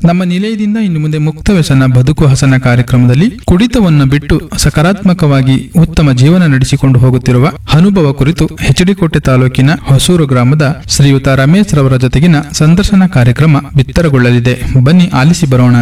ನಮ್ಮ ನಿಲಯದಿಂದ ಇನ್ನು ಮುಂದೆ ಮುಕ್ತ ವ್ಯಸನ ಬದುಕು ಹಸನ ಕಾರ್ಯಕ್ರಮದಲ್ಲಿ ಕುಡಿತವನ್ನು ಬಿಟ್ಟು ಸಕಾರಾತ್ಮಕವಾಗಿ ಉತ್ತಮ ಜೀವನ ನಡೆಸಿಕೊಂಡು ಹೋಗುತ್ತಿರುವ ಅನುಭವ ಕುರಿತು ಹೆಚ್ಡಿಕೋಟೆ ತಾಲೂಕಿನ ಹೊಸೂರು ಗ್ರಾಮದ ಶ್ರೀಯುತ ರಮೇಶ್ ರವರ ಜೊತೆಗಿನ ಸಂದರ್ಶನ ಕಾರ್ಯಕ್ರಮ ಬಿತ್ತರಗೊಳ್ಳಲಿದೆ ಬನ್ನಿ ಆಲಿಸಿ ಬರೋಣ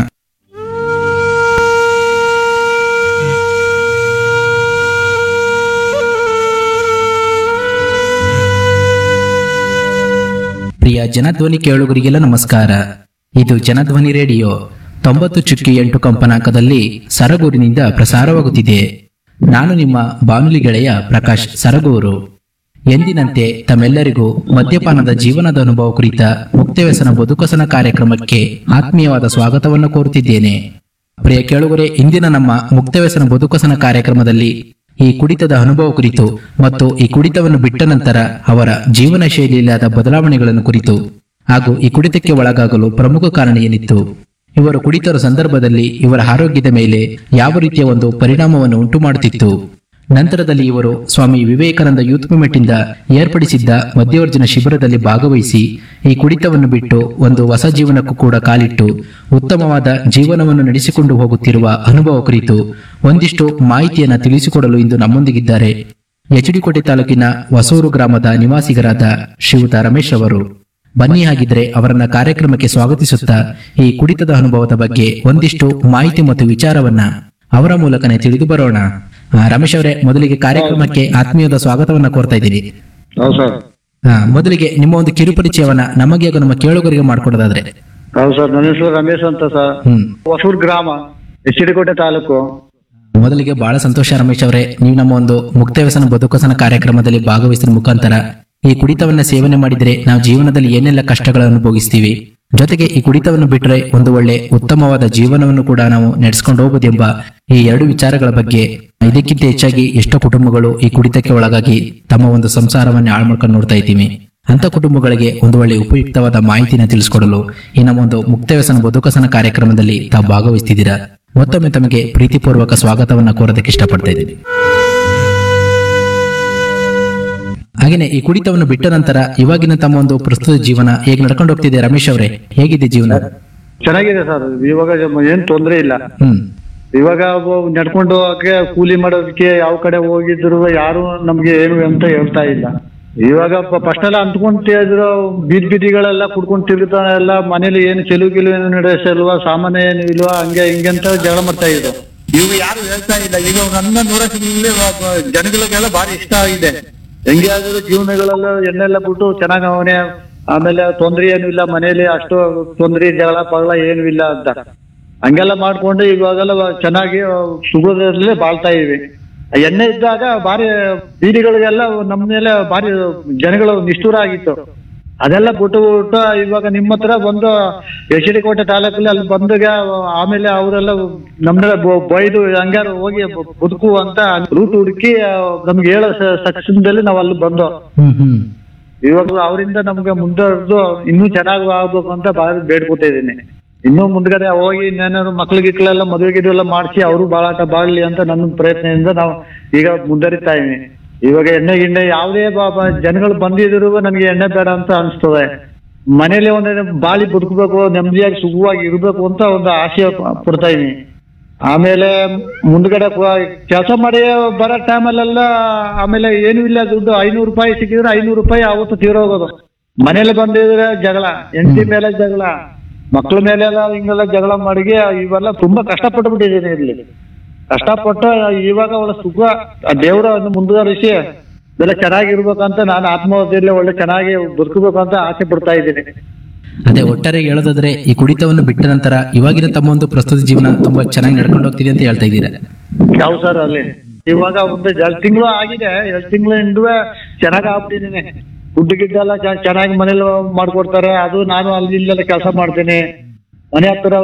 ಪ್ರಿಯ ಜನಧ್ವನಿ ಕೇಳುಗರಿಗೆಲ್ಲ ನಮಸ್ಕಾರ ಇದು ಜನಧ್ವನಿ ರೇಡಿಯೋ ತೊಂಬತ್ತು ಚುಕ್ಕಿ ಎಂಟು ಕಂಪನಾಂಕದಲ್ಲಿ ಸರಗೂರಿನಿಂದ ಪ್ರಸಾರವಾಗುತ್ತಿದೆ ನಾನು ನಿಮ್ಮ ಬಾನುಲಿ ಗೆಳೆಯ ಪ್ರಕಾಶ್ ಸರಗೂರು ಎಂದಿನಂತೆ ತಮ್ಮೆಲ್ಲರಿಗೂ ಮದ್ಯಪಾನದ ಜೀವನದ ಅನುಭವ ಕುರಿತ ಮುಕ್ತವ್ಯಸನ ಬದುಕಸನ ಕಾರ್ಯಕ್ರಮಕ್ಕೆ ಆತ್ಮೀಯವಾದ ಸ್ವಾಗತವನ್ನು ಕೋರುತ್ತಿದ್ದೇನೆ ಪ್ರಿಯ ಕೇಳುಗರೆ ಇಂದಿನ ನಮ್ಮ ಮುಕ್ತವ್ಯಸನ ಬದುಕಸನ ಕಾರ್ಯಕ್ರಮದಲ್ಲಿ ಈ ಕುಡಿತದ ಅನುಭವ ಕುರಿತು ಮತ್ತು ಈ ಕುಡಿತವನ್ನು ಬಿಟ್ಟ ನಂತರ ಅವರ ಜೀವನ ಶೈಲಿಯಲ್ಲಾದ ಬದಲಾವಣೆಗಳನ್ನು ಕುರಿತು ಹಾಗೂ ಈ ಕುಡಿತಕ್ಕೆ ಒಳಗಾಗಲು ಪ್ರಮುಖ ಕಾರಣ ಏನಿತ್ತು ಇವರು ಕುಡಿತದ ಸಂದರ್ಭದಲ್ಲಿ ಇವರ ಆರೋಗ್ಯದ ಮೇಲೆ ಯಾವ ರೀತಿಯ ಒಂದು ಪರಿಣಾಮವನ್ನು ಉಂಟು ಮಾಡುತ್ತಿತ್ತು ನಂತರದಲ್ಲಿ ಇವರು ಸ್ವಾಮಿ ವಿವೇಕಾನಂದ ಯೂತ್ ಮೂವ್ಮೆಂಟ್ ಇಂದ ಏರ್ಪಡಿಸಿದ್ದ ಮಧ್ಯವರ್ಜನ ಶಿಬಿರದಲ್ಲಿ ಭಾಗವಹಿಸಿ ಈ ಕುಡಿತವನ್ನು ಬಿಟ್ಟು ಒಂದು ಹೊಸ ಜೀವನಕ್ಕೂ ಕೂಡ ಕಾಲಿಟ್ಟು ಉತ್ತಮವಾದ ಜೀವನವನ್ನು ನಡೆಸಿಕೊಂಡು ಹೋಗುತ್ತಿರುವ ಅನುಭವ ಕುರಿತು ಒಂದಿಷ್ಟು ಮಾಹಿತಿಯನ್ನು ತಿಳಿಸಿಕೊಡಲು ಇಂದು ನಮ್ಮೊಂದಿಗಿದ್ದಾರೆ ಎಚ್ಡಿಕೋಟೆ ತಾಲೂಕಿನ ಹೊಸೂರು ಗ್ರಾಮದ ನಿವಾಸಿಗರಾದ ಶ್ರೀಯುತ ರಮೇಶ್ ಅವರು ಬನ್ನಿ ಹಾಗಿದ್ರೆ ಅವರನ್ನ ಕಾರ್ಯಕ್ರಮಕ್ಕೆ ಸ್ವಾಗತಿಸುತ್ತಾ ಈ ಕುಡಿತದ ಅನುಭವದ ಬಗ್ಗೆ ಒಂದಿಷ್ಟು ಮಾಹಿತಿ ಮತ್ತು ವಿಚಾರವನ್ನ ಅವರ ಮೂಲಕನೇ ತಿಳಿದು ಬರೋಣ ಆ, ರಮೇಶ್ ಅವರೇ ಮೊದಲಿಗೆ ಕಾರ್ಯಕ್ರಮಕ್ಕೆ ಆತ್ಮೀಯದ ಸ್ವಾಗತವನ್ನ ಕೋರ್ತಾ ಇದ್ದೀನಿ ಹೌದು ಸರ್ ಆ, ಮೊದಲಿಗೆ ನಿಮ್ಮ ಒಂದು ಕಿರುಪರಿಚಯವನ್ನ ನಮಗೆ ಹಾಗೂ ನಮ್ಮ ಕೇಳುಗರಿಗೆ ಮಾಡ್ಕೊಡೋದಾದ್ರೆ ಹೌದು ಸರ್ ನನ್ನ ಹೆಸರು ರಮೇಶ್ ಅಂತ ಸರ್ ಹ್ಮ್ ಹೊಸೂರು ಗ್ರಾಮ ಎಚ್ಡಿಕೋಟೆ ತಾಲೂಕು ಮೊದಲಿಗೆ ಬಹಳ ಸಂತೋಷ ರಮೇಶ್ ಅವರೇ ನೀವು ನಮ್ಮ ಒಂದು ಮುಕ್ತ ವ್ಯಸನ ಬದುಕಸನ ಕಾರ್ಯಕ್ರಮದಲ್ಲಿ ಭಾಗವಹಿಸಿದ ಮುಖಾಂತರ ಈ ಕುಡಿತವನ್ನ ಸೇವನೆ ಮಾಡಿದ್ರೆ ನಾವು ಜೀವನದಲ್ಲಿ ಏನೆಲ್ಲ ಕಷ್ಟಗಳನ್ನು ಅನುಭವಿಸ್ತೀವಿ ಜೊತೆಗೆ ಈ ಕುಡಿತವನ್ನು ಬಿಟ್ಟರೆ ಒಂದು ಒಳ್ಳೆ ಉತ್ತಮವಾದ ಜೀವನವನ್ನು ಕೂಡ ನಾವು ನಡೆಸ್ಕೊಂಡು ಹೋಗುವುದೆಂಬ ಈ ಎರಡು ವಿಚಾರಗಳ ಬಗ್ಗೆ ಇದಕ್ಕಿಂತ ಹೆಚ್ಚಾಗಿ ಎಷ್ಟೋ ಕುಟುಂಬಗಳು ಈ ಕುಡಿತಕ್ಕೆ ಒಳಗಾಗಿ ತಮ್ಮ ಒಂದು ಸಂಸಾರವನ್ನ ಹಾಳು ಮಾಡ್ಕೊಂಡು ನೋಡ್ತಾ ಇದ್ದೀವಿ ಅಂತ ಕುಟುಂಬಗಳಿಗೆ ಒಂದು ಒಳ್ಳೆ ಉಪಯುಕ್ತವಾದ ಮಾಹಿತಿನ ತಿಳಿಸಿಕೊಡಲು ಈ ನಮ್ಮ ಒಂದು ಮುಕ್ತ ವ್ಯಸನ ಬದುಕಸನ ಕಾರ್ಯಕ್ರಮದಲ್ಲಿ ತಾವು ಭಾಗವಹಿಸ್ತಿದ್ದೀರಾ ಮತ್ತೊಮ್ಮೆ ತಮಗೆ ಪ್ರೀತಿಪೂರ್ವಕ ಸ್ವಾಗತವನ್ನ ಕೋರೋದಕ್ಕೆ ಇಷ್ಟಪಡ್ತಾ ಇದ್ದೀನಿ ಹಾಗೇನೆ ಈ ಕುಡಿತವನ್ನು ಬಿಟ್ಟ ನಂತರ ಇವಾಗಿನ ತಮ್ಮ ಒಂದು ಪ್ರಸ್ತುತ ಜೀವನ ಹೇಗೆ ನಡ್ಕೊಂಡು ಹೋಗ್ತಿದೆ ರಮೇಶ್ ಅವರೇ ಹೇಗಿದೆ ಜೀವನ ಚೆನ್ನಾಗಿದೆ ಸರ್ ಇವಾಗ ಏನ್ ತೊಂದ್ರೆ ಇಲ್ಲ ಹ್ಮ್ ಇವಾಗ ಒಬ್ಬ ನಡ್ಕೊಂಡು ಹೋಗಕ್ಕೆ ಕೂಲಿ ಮಾಡೋದಕ್ಕೆ ಯಾವ ಕಡೆ ಹೋಗಿದ್ರು ಯಾರು ನಮ್ಗೆ ಏನು ಅಂತ ಹೇಳ್ತಾ ಇಲ್ಲ ಇವಾಗ ಫಸ್ಟ್ ಎಲ್ಲ ಅಂದ್ಕೊಂತಿದ್ರು ಬೀದ್ ಬೀದಿಗಳೆಲ್ಲ ಕುಡ್ಕೊಂಡು ತಿರುಗ್ತಾ ಎಲ್ಲ ಮನೇಲಿ ಏನು ಚೆಲುವು ಗಿಲು ಏನು ನಡೆಸಲ್ವಾ ಸಾಮಾನ್ಯ ಏನು ಇಲ್ವಾ ಹಂಗೆ ಹಿಂಗೆ ಅಂತ ಜಗಳ ಮಾಡ್ತಾ ಇದ್ರು ಇವಾಗ ಯಾರು ಹೇಳ್ತಾ ಇಲ್ಲ ಈಗ ನನ್ನ ನೋಡಕ್ಕೆ ಜನಗಳಿಗೆಲ್ಲ ಭಾರಿ ಇಷ್ಟ ಆಗಿದೆ ಹೆಂಗೆ ಆದ್ರೂ ಜೀವನಗಳೆಲ್ಲ ಎಣ್ಣೆಲ್ಲ ಬಿಟ್ಟು ಚೆನ್ನಾಗ್ ಅವನೇ ಆಮೇಲೆ ತೊಂದ್ರೆ ಏನು ಇಲ್ಲ ಮನೇಲಿ ಅಷ್ಟು ತೊಂದ್ರೆ ಜಗಳ ಪಗಳ ಏನು ಇಲ್ಲ ಅಂತ ಹಂಗೆಲ್ಲ ಮಾಡ್ಕೊಂಡು ಇವಾಗೆಲ್ಲ ಚೆನ್ನಾಗಿ ಸುಖದಲ್ಲೇ ಬಾಳ್ತಾ ಇವಿ ಎಣ್ಣೆ ಇದ್ದಾಗ ಭಾರಿ ಬೀದಿಗಳಿಗೆಲ್ಲ ನಮ್ಮ ಮೇಲೆ ಭಾರಿ ಜನಗಳು ನಿಷ್ಠುರ ಆಗಿತ್ತು ಅದೆಲ್ಲ ಬಿಟ್ಟು ಬಿಟ್ಟು ಇವಾಗ ನಿಮ್ಮ ಹತ್ರ ಬಂದು ಎಚ್ ಡಿ ಕೋಟೆ ತಾಲೂಕಲ್ಲಿ ಅಲ್ಲಿ ಬಂದಾಗ ಆಮೇಲೆ ಅವರೆಲ್ಲ ನಮ್ಮನ್ನ ಬೊ- ಬೈದು ಹಂಗಾರು ಹೋಗಿ ಬ- ಬದುಕು ಅಂತ ರೂಟ್ ಹುಡುಕಿ ನಮ್ಗೆ ಹೇಳೋ ಸಕ್ಷಣದಲ್ಲಿ ನಾವು ಅಲ್ಲಿ ಬಂದು ಹ್ಮ್ ಹ್ಮ್ ಇವಾಗ ಅವರಿಂದ ನಮ್ಗೆ ಮುಂದುವರೆದು ಇನ್ನೂ ಚೆನ್ನಾಗಿ ಆಗ್ಬೇಕು ಅಂತ ಭಾಳ ಬೇಡ್ಕೊತಾ ಇದ್ದೀನಿ ಇನ್ನೂ ಮುಂದ್ಗಡೆ ಹೋಗಿ ಇನ್ನೇನಾದ್ರು ಮಕ್ಳು ಗಿಕ್ಳೆಲ್ಲ ಮದುವೆ ಗಿದುವೆ ಎಲ್ಲ ಮಾಡಿಸಿ ಅವರು ಬಾಳಾಟ ಬಾಳ್ಲಿ ಅಂತ ನನ್ನ ಪ್ರಯತ್ನದಿಂದ ನಾವು ಈಗ ಮುಂದುವರಿತಾ ಇದೀವಿ ಇವಾಗ ಎಣ್ಣೆ ಗಿಣ್ಣೆ ಯಾವುದೇ ಬ- ಬ- ಜನಗಳು ಬಂದಿದ್ರು ನನಗೆ ಎಣ್ಣೆ ಬೇಡ ಅಂತ ಅನ್ಸ್ತದೆ ಮನೇಲಿ ಒಂದ್ ಬಾಳಿ ಬದುಕಬೇಕು ನೆಮ್ಮದಿಯಾಗಿ ಸುಖವಾಗಿ ಇರ್ಬೇಕು ಅಂತ ಒಂದು ಆಸೆ ಪ- ಪಡ್ತಾ ಇದೀನಿ ಆಮೇಲೆ ಮುಂದ್ಗಡೆ ಕೆಲಸ ಮಾಡಿ ಬರೋ ಟೈಮಲ್ಲೆಲ್ಲ ಆಮೇಲೆ ಏನು ಇಲ್ಲ ದುಡ್ಡು ಐನೂರು ರೂಪಾಯಿ ಸಿಕ್ಕಿದ್ರೆ ಐನೂರು ರೂಪಾಯಿ ಅವತ್ತು ತೀರೋಗೋದು ಮನೇಲಿ ಬಂದಿದ್ರೆ ಜಗಳ ಹೆಂಡತಿ ಮೇಲೆ ಜಗಳ ಮಕ್ಳ ಮೇಲೆ ಎಲ್ಲ ಹಿಂಗೆಲ್ಲ ಜಗಳ ಮಾಡಿ ಇವೆಲ್ಲ ತುಂಬಾ ಕಷ್ಟಪಟ್ಟು ಬಿಟ್ಟಿದ್ದೀನಿ ಇಲ್ಲಿ ಕಷ್ಟಪಟ್ಟು ಇವಾಗ ಒಳ್ಳೆ ಸುಖ ಆ ದೇವ್ರ ಒಂದು ಮುಂದುವರಿಸಿ ಇದೆಲ್ಲ ಚೆನ್ನಾಗಿರ್ಬೇಕಂತ ನಾನು ಆತ್ಮಹತ್ಯೆಯಲ್ಲಿ ಒಳ್ಳೆ ಚೆನ್ನಾಗಿ ಬದುಕಬೇಕು ಅಂತ ಆಸೆ ಪಡ್ತಾ ಇದ್ದೀನಿ ಅದೇ ಒಟ್ಟಾರೆ ಹೇಳೋದಾದ್ರೆ ಈ ಕುಡಿತವನ್ನು ಬಿಟ್ಟ ನಂತರ ಇವಾಗಿನ ತಮ್ಮ ಒಂದು ಪ್ರಸ್ತುತ ಜೀವನ ತುಂಬಾ ಚೆನ್ನಾಗಿ ನಡ್ಕೊಂಡು ಹೋಗ್ತಿದೆ ಅಂತ ಹೇಳ್ತಾ ಇದ್ದೀರಾ ಯಾವ ಸರ್ ಅಲ್ಲಿ ಇವಾಗ ಒಂದು ಎರಡು ತಿಂಗಳು ಆಗಿದೆ ಎರಡು ತಿಂಗಳ ಹಿಂದುವೆ ಚೆನ್ನಾಗಿ ಆಗ್ಬಿಟ್ಟಿದ್ದೀನಿ ದುಡ್ಡು ಗಿಡ್ಡು ಎಲ್ಲ ಚೆನ್ನಾಗಿ ಮನೇಲಿ ಮಾಡ್ಕೊಡ್ತಾರೆ ಅದು ನಾನು ಅಲ್ಲಿ ಇಲ್ಲೆಲ್ಲ ಕೆಲಸ ಮಾಡ್ತೀನಿ ಮನೆ ಹತ್ರ